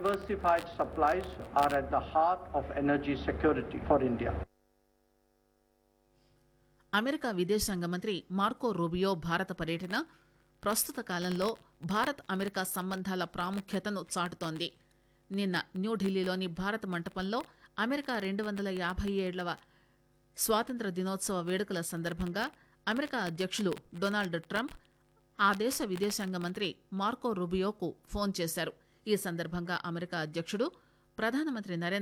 diversified supplies are at the heart of energy security for India. America విదేశాంగ మంత్రి Marco Rubio భారత పర్యటన ప్రస్తుత కాలంలో భారత్ అమెరికా సంబంధాల ప్రాముఖ్యతను చాటుతోంది నిన్న న్యూఢిల్లీలోని భారత మంటపంలో అమెరికా రెండు వందల యాభై ఏళ్లవ స్వాతంత్ర దినోత్సవ వేడుకల సందర్భంగా అమెరికా అధ్యక్షులు డొనాల్డ్ ట్రంప్ ఆ దేశ విదేశాంగ మంత్రి మార్కో రూబియోకు ఫోన్ చేశారు ఈ సందర్భంగా అమెరికా అధ్యక్షుడు ప్రధానమంత్రి నరేంద్ర